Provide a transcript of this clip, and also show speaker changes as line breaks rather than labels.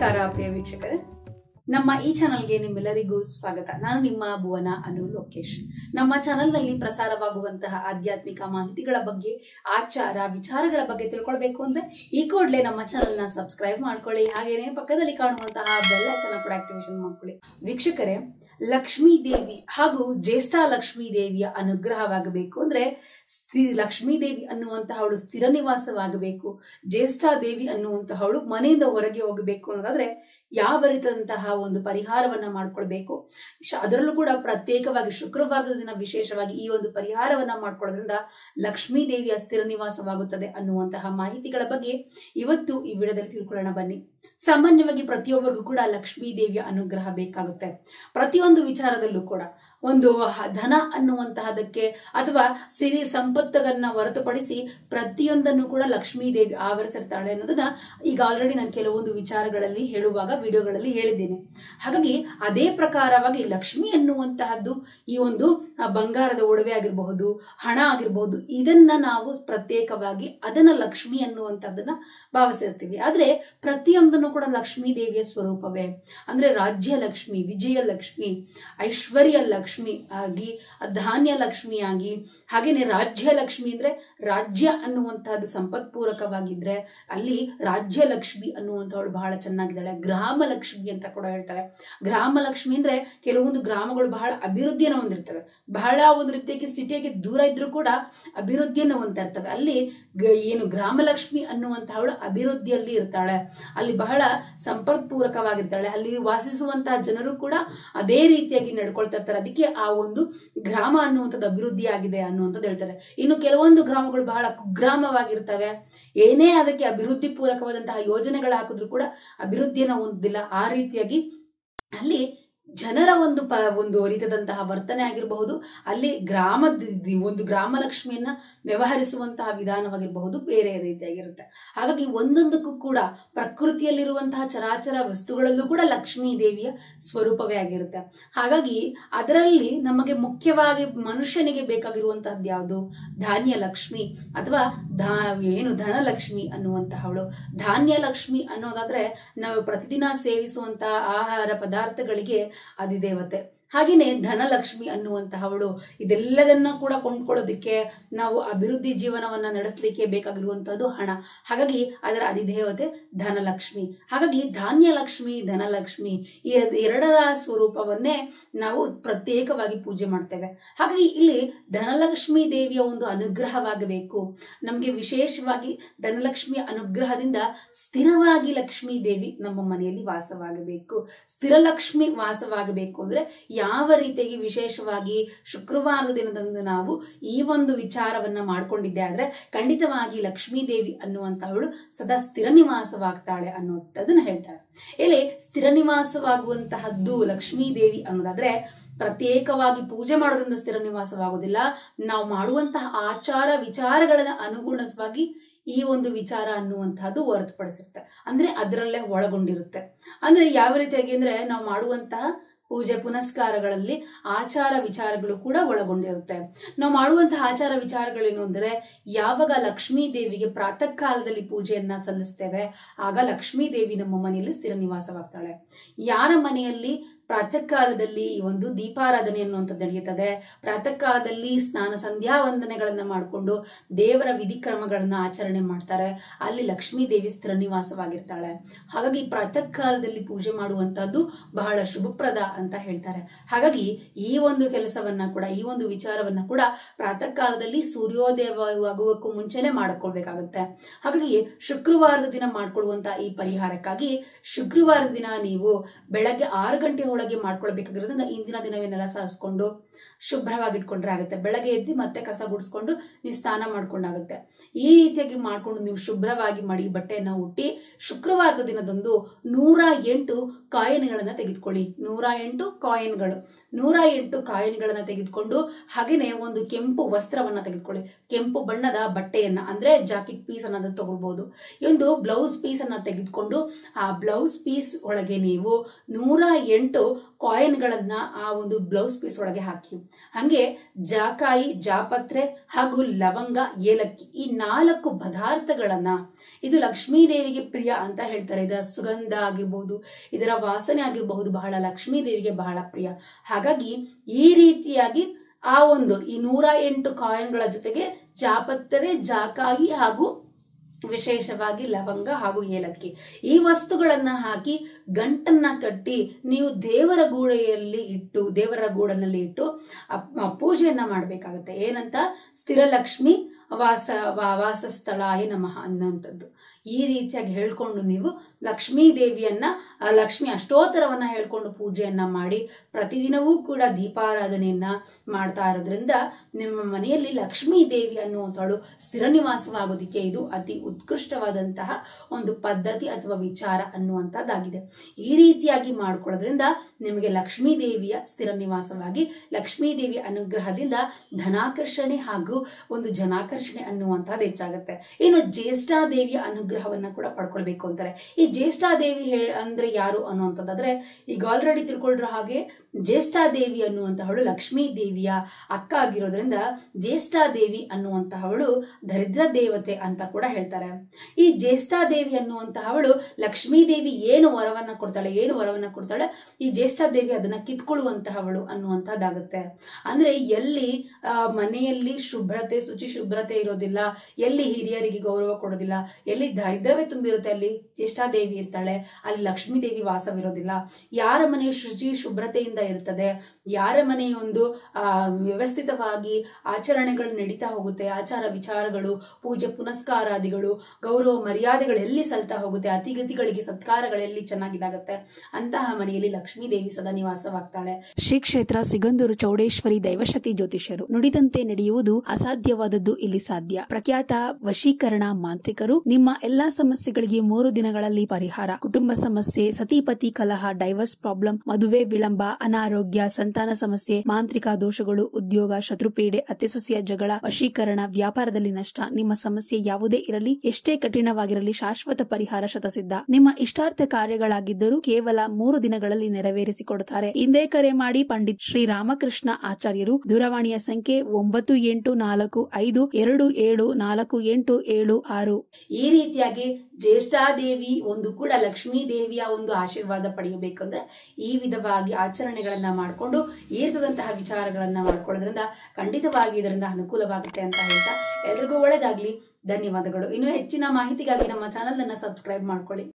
ನಮಸ್ಕಾರ ಪ್ರಿಯ ವೀಕ್ಷಕರೇ ನಮ್ಮ ಈ ಚಾನಲ್ಗೆ ನಿಮ್ಮೆಲ್ಲರಿಗೂ ಸ್ವಾಗತ ನಾನು ನಿಮ್ಮ ಭುವನ ಅನು ಲೋಕೇಶ್ ನಮ್ಮ ಚಾನಲ್ನಲ್ಲಿ ಪ್ರಸಾರವಾಗುವಂತಹ ಆಧ್ಯಾತ್ಮಿಕ ಮಾಹಿತಿಗಳ ಬಗ್ಗೆ ಆಚಾರ ವಿಚಾರಗಳ ಬಗ್ಗೆ ತಿಳ್ಕೊಳ್ಬೇಕು ಅಂದ್ರೆ ಈ ಕೂಡಲೇ ನಮ್ಮ ಚಾನಲ್ನ ಸಬ್ಸ್ಕ್ರೈಬ್ ಮಾಡ್ಕೊಳ್ಳಿ ಹಾಗೇನೆ ಪಕ್ಕದಲ್ಲಿ ಕಾಣುವಂತಹ ಬೆಲ್ ಐಕನ್ ಕೂಡ ಆಕ್ಟಿವೇಶನ್ ಮಾಡ್ಕೊಳ್ಳಿ ವೀಕ್ಷಕರೇ ಲಕ್ಷ್ಮೀ ದೇವಿ ಹಾಗೂ ಜ್ಯೇಷ್ಠ ಲಕ್ಷ್ಮೀ ದೇವಿಯ ಅನುಗ್ರಹವಾಗಬೇಕು ಅಂದ್ರೆ ಸ್ಥಿ ಲಕ್ಷ್ಮೀ ದೇವಿ ಅನ್ನುವಂತಹವಳು ಸ್ಥಿರ ನಿವಾಸವಾಗಬೇಕು ಜ್ಯೇಷ್ಠ ದೇವಿ ಅನ್ನುವಂತಹವಳು ಮನೆಯಿಂದ ಹೊರಗೆ ಹೋಗಬೇಕು ಅನ್ನೋದಾದ್ರೆ ಯಾವ ರೀತಿಯಾದಂತಹ ಒಂದು ಪರಿಹಾರವನ್ನ ಮಾಡ್ಕೊಳ್ಬೇಕು ಶ- ಅದರಲ್ಲೂ ಕೂಡ ಪ್ರತ್ಯೇಕವಾಗಿ ಶುಕ್ರವಾರದ ದಿನ ವಿಶೇಷವಾಗಿ ಈ ಒಂದು ಪರಿಹಾರವನ್ನ ಮಾಡ್ಕೊಳ್ಳೋದ್ರಿಂದ ಲಕ್ಷ್ಮೀ ದೇವಿಯ ಸ್ಥಿರ ನಿವಾಸವಾಗುತ್ತದೆ ಅನ್ನುವಂತಹ ಮಾಹಿತಿಗಳ ಬಗ್ಗೆ ಇವತ್ತು ಈ ವಿಡಿಯೋದಲ್ಲಿ ತಿಳ್ಕೊಳ್ಳೋಣ ಬನ್ನಿ ಸಾಮಾನ್ಯವಾಗಿ ಪ್ರತಿಯೊಬ್ಬರಿಗೂ ಕೂಡ ಲಕ್ಷ್ಮೀ ದೇವಿಯ ಅನುಗ್ರಹ ಬೇಕಾಗುತ್ತೆ ಪ್ರತಿಯೊಂದು ವಿಚಾರದಲ್ಲೂ ಕೂಡ ಒಂದು ಹ- ಧನ ಅನ್ನುವಂತಹದಕ್ಕೆ ಅಥವಾ ಸಿರಿ ಸಂಪತ್ತನ್ನ ಹೊರತುಪಡಿಸಿ ಪ್ರತಿಯೊಂದನ್ನು ಕೂಡ ಲಕ್ಷ್ಮೀ ದೇವಿ ಆವರಿಸಿರ್ತಾಳೆ ಅನ್ನೋದನ್ನ ಈಗ ಆಲ್ರೆಡಿ ನಾನು ಕೆಲವೊಂದು ವಿಚಾರಗಳಲ್ಲಿ ಹೇಳುವಾಗ ವಿಡಿಯೋಗಳಲ್ಲಿ ಹೇಳಿದ್ದೇನೆ ಹಾಗಾಗಿ ಅದೇ ಪ್ರಕಾರವಾಗಿ ಲಕ್ಷ್ಮಿ ಅನ್ನುವಂತಹದ್ದು ಈ ಒಂದು ಆ, ಬಂಗಾರದ ಒಡವೆ ಆಗಿರಬಹುದು ಹಣ ಆಗಿರಬಹುದು ಇದನ್ನ ನಾವು ಪ್ರತ್ಯೇಕವಾಗಿ ಅದನ್ನ ಲಕ್ಷ್ಮಿ ಅನ್ನುವಂಥದ್ದನ್ನ ಭಾವಿಸಿರ್ತೀವಿ ಆದ್ರೆ ಪ್ರತಿಯೊಂದನ್ನು ಕೂಡ ಲಕ್ಷ್ಮೀ ದೇವಿಯ ಸ್ವರೂಪವೇ ಅಂದ್ರೆ ರಾಜ್ಯ ಲಕ್ಷ್ಮಿ ವಿಜಯ ಲಕ್ಷ್ಮಿ ಐಶ್ವರ್ಯ ಲಕ್ಷ್ಮಿ ಆಗಿ ಧಾನ್ಯ ಲಕ್ಷ್ಮಿ ಆಗಿ ಹಾಗೇನೆ ರಾಜ್ಯ ಲಕ್ಷ್ಮಿ ಅಂದ್ರೆ ರಾಜ್ಯ ಅನ್ನುವಂತಹದ್ದು ಸಂಪತ್ಪೂರಕವಾಗಿದ್ರೆ ಅಲ್ಲಿ ರಾಜ್ಯ ಲಕ್ಷ್ಮಿ ಅನ್ನುವಂಥವಳು ಬಹಳ ಚೆನ್ನಾಗಿದ್ದಾಳೆ ಗ್ರಾಮ ಲಕ್ಷ್ಮಿ ಅಂತ ಕೂಡ ಹೇಳ್ತಾರೆ ಗ್ರಾಮ ಲಕ್ಷ್ಮಿ ಅಂದ್ರೆ ಕೆಲವೊಂದು ಗ್ರಾಮಗಳು ಬಹಳ ಅಭಿವೃದ್ಧಿಯನ್ನು ಹೊಂದಿರ್ತವೆ ಬಹಳ ಒಂದು ರೀತಿಯಾಗಿ ಸಿಟಿಯಾಗಿ ದೂರ ಇದ್ರೂ ಕೂಡ ಅಭಿವೃದ್ಧಿಯನ್ನು ಹೊಂದ್ತಾ ಇರ್ತವೆ ಅಲ್ಲಿ ಗ- ಏನು ಗ್ರಾಮ ಲಕ್ಷ್ಮಿ ಅನ್ನುವಂತಹವಳು ಅಭಿವೃದ್ಧಿಯಲ್ಲಿ ಇರ್ತಾಳೆ ಅಲ್ಲಿ ಬಹಳ ಸಂಪರ್ಕಪೂರಕವಾಗಿರ್ತಾಳೆ ಅಲ್ಲಿ ವಾಸಿಸುವಂತಹ ಜನರು ಕೂಡ ಅದೇ ರೀತಿಯಾಗಿ ನಡ್ಕೊಳ್ತಾ ಇರ್ತಾರೆ ಅದಕ್ಕೆ ಆ ಒಂದು ಗ್ರಾಮ ಅನ್ನುವಂಥದ್ದು ಅಭಿವೃದ್ಧಿ ಆಗಿದೆ ಅನ್ನುವಂಥದ್ದು ಹೇಳ್ತಾರೆ ಇನ್ನು ಕೆಲವೊಂದು ಗ್ರಾಮಗಳು ಬಹಳ ಕುಗ್ರಾಮವಾಗಿರ್ತವೆ ಏನೇ ಅದಕ್ಕೆ ಅಭಿವೃದ್ಧಿ ಪೂರಕವಾದಂತಹ ಯೋಜನೆಗಳು ಹಾಕಿದ್ರು ಕೂಡ ಅಭಿವೃದ್ಧಿಯನ್ನು ಹೊಂದಿಲ್ಲ ಆ ರೀತಿಯಾಗಿ ಅಲ್ಲಿ ಜನರ ಒಂದು ಪ ಒಂದು ರೀತಿಯಾದಂತಹ ವರ್ತನೆ ಆಗಿರಬಹುದು ಅಲ್ಲಿ ಗ್ರಾಮದ ಒಂದು ಗ್ರಾಮ ಲಕ್ಷ್ಮಿಯನ್ನ ವ್ಯವಹರಿಸುವಂತಹ ವಿಧಾನವಾಗಿರಬಹುದು ಬೇರೆ ರೀತಿಯಾಗಿರುತ್ತೆ ಹಾಗಾಗಿ ಒಂದೊಂದಕ್ಕೂ ಕೂಡ ಪ್ರಕೃತಿಯಲ್ಲಿರುವಂತಹ ಚರಾಚರ ವಸ್ತುಗಳಲ್ಲೂ ಕೂಡ ಲಕ್ಷ್ಮೀ ದೇವಿಯ ಸ್ವರೂಪವೇ ಆಗಿರುತ್ತೆ ಹಾಗಾಗಿ ಅದರಲ್ಲಿ ನಮಗೆ ಮುಖ್ಯವಾಗಿ ಮನುಷ್ಯನಿಗೆ ಬೇಕಾಗಿರುವಂತಹದ್ದು ಯಾವುದು ಧಾನ್ಯ ಲಕ್ಷ್ಮಿ ಅಥವಾ ಧಾ ಏನು ಧನಲಕ್ಷ್ಮಿ ಅನ್ನುವಂತಹವಳು ಧಾನ್ಯ ಲಕ್ಷ್ಮಿ ಅನ್ನೋದಾದ್ರೆ ನಾವು ಪ್ರತಿದಿನ ಸೇವಿಸುವಂತಹ ಆಹಾರ ಪದಾರ್ಥಗಳಿಗೆ ಅಧಿದೇವತೆ ಹಾಗೇನೆ ಧನಲಕ್ಷ್ಮಿ ಅನ್ನುವಂತಹವಳು ಇದೆಲ್ಲದನ್ನ ಕೂಡ ಕೊಂಡ್ಕೊಳ್ಳೋದಕ್ಕೆ ನಾವು ಅಭಿವೃದ್ಧಿ ಜೀವನವನ್ನ ನಡೆಸಲಿಕ್ಕೆ ಬೇಕಾಗಿರುವಂತಹದ್ದು ಹಣ ಹಾಗಾಗಿ ಅದರ ಅಧಿದೇವತೆ ಧನಲಕ್ಷ್ಮಿ ಹಾಗಾಗಿ ಧಾನ್ಯ ಲಕ್ಷ್ಮಿ ಧನಲಕ್ಷ್ಮಿ ಈ ಎರಡರ ಸ್ವರೂಪವನ್ನೇ ನಾವು ಪ್ರತ್ಯೇಕವಾಗಿ ಪೂಜೆ ಮಾಡ್ತೇವೆ ಹಾಗಾಗಿ ಇಲ್ಲಿ ಧನಲಕ್ಷ್ಮಿ ದೇವಿಯ ಒಂದು ಅನುಗ್ರಹವಾಗಬೇಕು ನಮಗೆ ವಿಶೇಷವಾಗಿ ಧನಲಕ್ಷ್ಮಿಯ ಅನುಗ್ರಹದಿಂದ ಸ್ಥಿರವಾಗಿ ಲಕ್ಷ್ಮೀ ದೇವಿ ನಮ್ಮ ಮನೆಯಲ್ಲಿ ವಾಸವಾಗಬೇಕು ಸ್ಥಿರ ಲಕ್ಷ್ಮಿ ವಾಸವಾಗಬೇಕು ಅಂದ್ರೆ ಯಾವ ರೀತಿಯಾಗಿ ವಿಶೇಷವಾಗಿ ಶುಕ್ರವಾರದ ದಿನದಂದು ನಾವು ಈ ಒಂದು ವಿಚಾರವನ್ನ ಮಾಡ್ಕೊಂಡಿದ್ದೆ ಆದ್ರೆ ಖಂಡಿತವಾಗಿ ಲಕ್ಷ್ಮೀ ದೇವಿ ಅನ್ನುವಂತಹವಳು ಸದಾ ಸ್ಥಿರ ನಿವಾಸವಾಗ್ತಾಳೆ ಅನ್ನುವಂಥದ್ದನ್ನ ಹೇಳ್ತಾರೆ ಇಲ್ಲಿ ಸ್ಥಿರ ನಿವಾಸವಾಗುವಂತಹದ್ದು ಲಕ್ಷ್ಮೀ ದೇವಿ ಅನ್ನೋದಾದ್ರೆ ಪ್ರತ್ಯೇಕವಾಗಿ ಪೂಜೆ ಮಾಡೋದ್ರಿಂದ ಸ್ಥಿರ ನಿವಾಸವಾಗುವುದಿಲ್ಲ ನಾವು ಮಾಡುವಂತಹ ಆಚಾರ ವಿಚಾರಗಳನ್ನ ಅನುಗುಣವಾಗಿ ಈ ಒಂದು ವಿಚಾರ ಅನ್ನುವಂತಹದ್ದು ಹೊರತುಪಡಿಸಿರುತ್ತೆ ಅಂದ್ರೆ ಅದರಲ್ಲೇ ಒಳಗೊಂಡಿರುತ್ತೆ ಅಂದ್ರೆ ಯಾವ ರೀತಿಯಾಗಿ ಅಂದ್ರೆ ನಾವು ಮಾಡುವಂತಹ ಪೂಜೆ ಪುನಸ್ಕಾರಗಳಲ್ಲಿ ಆಚಾರ ವಿಚಾರಗಳು ಕೂಡ ಒಳಗೊಂಡಿರುತ್ತೆ ನಾವು ಮಾಡುವಂತಹ ಆಚಾರ ವಿಚಾರಗಳೇನು ಅಂದ್ರೆ ಯಾವಾಗ ಲಕ್ಷ್ಮೀ ದೇವಿಗೆ ಪ್ರಾತಃ ಕಾಲದಲ್ಲಿ ಪೂಜೆಯನ್ನ ಸಲ್ಲಿಸ್ತೇವೆ ಆಗ ಲಕ್ಷ್ಮೀ ದೇವಿ ನಮ್ಮ ಮನೆಯಲ್ಲಿ ಸ್ಥಿರ ನಿವಾಸವಾಗ್ತಾಳೆ ಯಾರ ಮನೆಯಲ್ಲಿ ಪ್ರಾತಃ ಕಾಲದಲ್ಲಿ ಈ ಒಂದು ದೀಪಾರಾಧನೆ ಅನ್ನುವಂಥದ್ದು ನಡೆಯುತ್ತದೆ ಪ್ರಾತಃ ಕಾಲದಲ್ಲಿ ಸ್ನಾನ ಸಂಧ್ಯಾ ವಂದನೆಗಳನ್ನ ಮಾಡಿಕೊಂಡು ದೇವರ ವಿಧಿಕ್ರಮಗಳನ್ನ ಆಚರಣೆ ಮಾಡ್ತಾರೆ ಅಲ್ಲಿ ಲಕ್ಷ್ಮೀ ದೇವಿ ಸ್ಥಿರ ನಿವಾಸವಾಗಿರ್ತಾಳೆ ಹಾಗಾಗಿ ಪ್ರಾತಃ ಕಾಲದಲ್ಲಿ ಪೂಜೆ ಮಾಡುವಂತಹದ್ದು ಬಹಳ ಶುಭಪ್ರದ ಅಂತ ಹೇಳ್ತಾರೆ ಹಾಗಾಗಿ ಈ ಒಂದು ಕೆಲಸವನ್ನ ಕೂಡ ಈ ಒಂದು ವಿಚಾರವನ್ನ ಕೂಡ ಪ್ರಾತಃ ಕಾಲದಲ್ಲಿ ಸೂರ್ಯೋದಯವಾಗುವಕ್ಕೂ ಮುಂಚೆನೆ ಮಾಡಿಕೊಳ್ಬೇಕಾಗುತ್ತೆ ಹಾಗಾಗಿ ಶುಕ್ರವಾರದ ದಿನ ಮಾಡ್ಕೊಳ್ಳುವಂತಹ ಈ ಪರಿಹಾರಕ್ಕಾಗಿ ಶುಕ್ರವಾರದ ದಿನ ನೀವು ಬೆಳಗ್ಗೆ ಆರು ಗಂಟೆ ಒಳಗೆ ಮಾಡ್ಕೊಳ್ಬೇಕಾಗಿರೋದ್ರಿಂದ ಇಂದಿನ ದಿನವನ್ನೆಲ್ಲ ಸಾರಿಸ್ಕೊಂಡು ಶುಭ್ರವಾಗಿ ಇಟ್ಕೊಂಡ್ರೆ ಆಗುತ್ತೆ ಬೆಳಗ್ಗೆ ಎದ್ದು ಮತ್ತೆ ಕಸ ಗುಡಿಸ್ಕೊಂಡು ನೀವು ಸ್ನಾನ ಮಾಡ್ಕೊಂಡಾಗುತ್ತೆ ಈ ರೀತಿಯಾಗಿ ಮಾಡ್ಕೊಂಡು ನೀವು ಶುಭ್ರವಾಗಿ ಮಡಿ ಬಟ್ಟೆಯನ್ನ ಹುಟ್ಟಿ ಶುಕ್ರವಾರದ ದಿನದಂದು ನೂರ ಎಂಟು ಕಾಯಿನ್ಗಳನ್ನ ತೆಗೆದುಕೊಳ್ಳಿ ನೂರ ಎಂಟು ಕಾಯಿನ್ಗಳು ನೂರ ಎಂಟು ಕಾಯಿನ್ಗಳನ್ನ ತೆಗೆದುಕೊಂಡು ಹಾಗೇನೆ ಒಂದು ಕೆಂಪು ವಸ್ತ್ರವನ್ನ ತೆಗೆದುಕೊಳ್ಳಿ ಕೆಂಪು ಬಣ್ಣದ ಬಟ್ಟೆಯನ್ನ ಅಂದ್ರೆ ಜಾಕೆಟ್ ಪೀಸ್ ಅನ್ನೋದು ತಗೊಳ್ಬಹುದು ಈ ಒಂದು ಬ್ಲೌಸ್ ಪೀಸ್ ಅನ್ನ ತೆಗೆದುಕೊಂಡು ಆ ಬ್ಲೌಸ್ ಪೀಸ್ ಒಳಗೆ ನೀವು ನೂರ ಎಂಟು ಕಾಯಿನ್ಗಳನ್ನ ಆ ಒಂದು ಬ್ಲೌಸ್ ಪೀಸ್ ಒಳಗೆ ಹಾಕಿ ಹಂಗೆ ಜಾಕಾಯಿ ಜಾಪತ್ರೆ ಹಾಗೂ ಲವಂಗ ಏಲಕ್ಕಿ ಈ ನಾಲ್ಕು ಪದಾರ್ಥಗಳನ್ನ ಇದು ಲಕ್ಷ್ಮೀ ದೇವಿಗೆ ಪ್ರಿಯ ಅಂತ ಹೇಳ್ತಾರೆ ಇದರ ಸುಗಂಧ ಆಗಿರ್ಬಹುದು ಇದರ ವಾಸನೆ ಆಗಿರಬಹುದು ಬಹಳ ಲಕ್ಷ್ಮೀ ದೇವಿಗೆ ಬಹಳ ಪ್ರಿಯ ಹಾಗಾಗಿ ಈ ರೀತಿಯಾಗಿ ಆ ಒಂದು ಈ ನೂರ ಎಂಟು ಕಾಯಿನ್ಗಳ ಜೊತೆಗೆ ಜಾಪತ್ರೆ ಜಾಕಾಯಿ ಹಾಗೂ ವಿಶೇಷವಾಗಿ ಲವಂಗ ಹಾಗೂ ಏಲಕ್ಕಿ ಈ ವಸ್ತುಗಳನ್ನ ಹಾಕಿ ಗಂಟನ್ನ ಕಟ್ಟಿ ನೀವು ದೇವರ ಗೂಡೆಯಲ್ಲಿ ಇಟ್ಟು ದೇವರ ಗೂಡನಲ್ಲಿ ಇಟ್ಟು ಅಪ್- ಆ ಪೂಜೆಯನ್ನ ಮಾಡಬೇಕಾಗುತ್ತೆ ಏನಂತ ಸ್ಥಿರಲಕ್ಷ್ಮಿ ವಾಸ ವಾ- ವಾಸಸ್ಥಳಾಯ ನಮಃ ಅನ್ನೋಂಥದ್ದು ಈ ರೀತಿಯಾಗಿ ಹೇಳ್ಕೊಂಡು ನೀವು ಲಕ್ಷ್ಮೀ ದೇವಿಯನ್ನ ಆ ಲಕ್ಷ್ಮಿ ಅಷ್ಟೋತ್ತರವನ್ನ ಹೇಳ್ಕೊಂಡು ಪೂಜೆಯನ್ನ ಮಾಡಿ ಪ್ರತಿದಿನವೂ ಕೂಡ ದೀಪಾರಾಧನೆಯನ್ನ ಮಾಡ್ತಾ ಇರೋದ್ರಿಂದ ನಿಮ್ಮ ಮನೆಯಲ್ಲಿ ಲಕ್ಷ್ಮೀ ದೇವಿ ಅನ್ನುವಂಥವಳು ಸ್ಥಿರ ನಿವಾಸವಾಗೋದಿಕ್ಕೆ ಇದು ಅತಿ ಉತ್ಕೃಷ್ಟವಾದಂತಹ ಒಂದು ಪದ್ಧತಿ ಅಥವಾ ವಿಚಾರ ಅನ್ನುವಂಥದ್ದಾಗಿದೆ ಈ ರೀತಿಯಾಗಿ ಮಾಡ್ಕೊಳ್ಳೋದ್ರಿಂದ ನಿಮಗೆ ಲಕ್ಷ್ಮೀ ದೇವಿಯ ಸ್ಥಿರ ನಿವಾಸವಾಗಿ ಲಕ್ಷ್ಮೀ ದೇವಿಯ ಅನುಗ್ರಹದಿಂದ ಧನಾಕರ್ಷಣೆ ಹಾಗೂ ಒಂದು ಜನಾಕರ್ಷಣೆ ಅನ್ನುವಂಥದ್ದು ಹೆಚ್ಚಾಗುತ್ತೆ ಇನ್ನು ಜ್ಯೇಷ್ಠಾದೇವಿಯ ಅನುಗ್ರಹವನ್ನ ಕೂಡ ಪಡ್ಕೊಳ್ಬೇಕು ಅಂತಾರೆ ಈ ಜ್ಯೇಷ್ಠಾದೇವಿ ಹೇ ಅಂದ್ರೆ ಯಾರು ಅನ್ನುವಂಥದ್ದಾದ್ರೆ ಈಗ ಆಲ್ರೆಡಿ ತಿಳ್ಕೊಳ್ರೋ ಹಾಗೆ ಜ್ಯೇಷ್ಠಾದೇವಿ ಅನ್ನುವಂತಹವಳು ಲಕ್ಷ್ಮೀ ದೇವಿಯ ಅಕ್ಕ ಆಗಿರೋದ್ರಿಂದ ಜ್ಯೇಷ್ಠಾದೇವಿ ಅನ್ನುವಂತಹವಳು ದರಿದ್ರ ದೇವತೆ ಅಂತ ಕೂಡ ಹೇಳ್ತಾರೆ ಈ ಜ್ಯೇಷ್ಠಾದೇವಿ ಅನ್ನುವಂತಹವಳು ಲಕ್ಷ್ಮೀ ದೇವಿ ಏನು ವರವನ್ನ ಕೊಡ್ತಾಳೆ ಏನು ವರವನ್ನ ಕೊಡ್ತಾಳೆ ಈ ಜ್ಯೇಷ್ಠಾದೇವಿ ಅದನ್ನ ಕಿತ್ಕೊಳ್ಳುವಂತಹವಳು ಅನ್ನುವಂಥದ್ದಾಗುತ್ತೆ ಅಂದ್ರೆ ಎಲ್ಲಿ ಆ, ಮನೆಯಲ್ಲಿ ಶುಭ್ರತೆ ಶುಚಿ ಶುಭ್ರತೆ ಇರೋದಿಲ್ಲ ಎಲ್ಲಿ ಹಿರಿಯರಿಗೆ ಗೌರವ ಕೊಡೋದಿಲ್ಲ ಎಲ್ಲಿ ದರಿದ್ರವೇ ತುಂಬಿರುತ್ತೆ ಅಲ್ಲಿ ಜ್ಯೇಷ್ಠಾದೇವಿ ಇರ್ತಾಳೆ ಅಲ್ಲಿ ಲಕ್ಷ್ಮೀ ದೇವಿ ವಾಸವಿರೋದಿಲ್ಲ ಯಾರ ಮನೆ ಶುಚಿ ಶುಭ್ರತೆಯಿಂದ ಇರ್ತದೆ ಯಾರ ಮನೆಯೊಂದು ಆ ವ್ಯವಸ್ಥಿತವಾಗಿ ಆಚರಣೆಗಳು ನಡೀತಾ ಹೋಗುತ್ತೆ ಆಚಾರ ವಿಚಾರಗಳು ಪೂಜೆ ಪುನಸ್ಕಾರಾದಿಗಳು ಗೌರವ ಮರ್ಯಾದೆಗಳು ಎಲ್ಲಿ ಸಲ್ತಾ ಹೋಗುತ್ತೆ ಅತಿಗತಿಗಳಿಗೆ ಸತ್ಕಾರಗಳು ಎಲ್ಲಿ ಚೆನ್ನಾಗಿದಾಗತ್ತೆ ಅಂತಹ ಮನೆಯಲ್ಲಿ ಲಕ್ಷ್ಮೀ ದೇವಿ ಸದಾ ನಿವಾಸವಾಗ್ತಾಳೆ
ಶ್ರೀ ಕ್ಷೇತ್ರ ಸಿಗಂದೂರು ಚೌಡೇಶ್ವರಿ ದೈವಶಕ್ತಿ ಜ್ಯೋತಿಷ್ಯರು ನುಡಿದಂತೆ ನಡೆಯುವುದು ಅಸಾಧ್ಯವಾದದ್ದು ಇಲ್ಲಿ ಸಾಧ್ಯ ಪ್ರಖ್ಯಾತ ವಶೀಕರಣ ಮಾಂತ್ರಿಕರು ನಿಮ್ಮ ಎಲ್ಲಾ ಸಮಸ್ಯೆಗಳಿಗೆ ಮೂರು ದಿನಗಳಲ್ಲಿ ಪರಿಹಾರ ಕುಟುಂಬ ಸಮಸ್ಯೆ ಸತಿಪತಿ ಕಲಹ ಡೈವರ್ಸ್ ಪ್ರಾಬ್ಲಮ್ ಮದುವೆ ವಿಳಂಬ ಅನಾರೋಗ್ಯ ಸಂತಾನ ಸಮಸ್ಯೆ ಮಾಂತ್ರಿಕ ದೋಷಗಳು ಉದ್ಯೋಗ ಶತ್ರುಪೀಡೆ ಅತ್ತೆಸೊಸೆಯ ಜಗಳ ವಶೀಕರಣ ವ್ಯಾಪಾರದಲ್ಲಿ ನಷ್ಟ ನಿಮ್ಮ ಸಮಸ್ಯೆ ಯಾವುದೇ ಇರಲಿ ಎಷ್ಟೇ ಕಠಿಣವಾಗಿರಲಿ ಶಾಶ್ವತ ಪರಿಹಾರ ಶತಸಿದ್ಧ ನಿಮ್ಮ ಇಷ್ಟಾರ್ಥ ಕಾರ್ಯಗಳಾಗಿದ್ದರೂ ಕೇವಲ ಮೂರು ದಿನಗಳಲ್ಲಿ ನೆರವೇರಿಸಿಕೊಡುತ್ತಾರೆ ಹಿಂದೆ ಕರೆ ಮಾಡಿ ಪಂಡಿತ್ ಶ್ರೀ ರಾಮಕೃಷ್ಣ ಆಚಾರ್ಯರು ದೂರವಾಣಿಯ ಸಂಖ್ಯೆ ಒಂಬತ್ತು ಎಂಟು ನಾಲ್ಕು ಐದು ಎರಡು ಏಳು ನಾಲ್ಕು ಎಂಟು ಏಳು ಆರು
ಈ ರೀತಿಯಾಗಿ ಜ್ಯೇಷ್ಠಾದೇವಿ ಒಂದು ಕೂಡ ಲಕ್ಷ್ಮೀ ದೇವಿಯ ಒಂದು ಆಶೀರ್ವಾದ ಪಡೆಯಬೇಕಂದ್ರೆ ಈ ವಿಧವಾಗಿ ಆಚರಣೆಗಳನ್ನ ಮಾಡಿಕೊಂಡು ಈರ್ತದಂತಹ ವಿಚಾರಗಳನ್ನ ಮಾಡ್ಕೊಳ್ಳೋದ್ರಿಂದ ಖಂಡಿತವಾಗಿ ಇದರಿಂದ ಅನುಕೂಲವಾಗುತ್ತೆ ಅಂತ ಹೇಳ್ತಾ ಎಲ್ರಿಗೂ ಒಳ್ಳೇದಾಗ್ಲಿ ಧನ್ಯವಾದಗಳು ಇನ್ನು ಹೆಚ್ಚಿನ ಮಾಹಿತಿಗಾಗಿ ನಮ್ಮ ಚಾನಲ್ ಅನ್ನ ಸಬ್ಸ್ಕ್ರೈಬ್ ಮಾಡ್ಕೊಳ್ಳಿ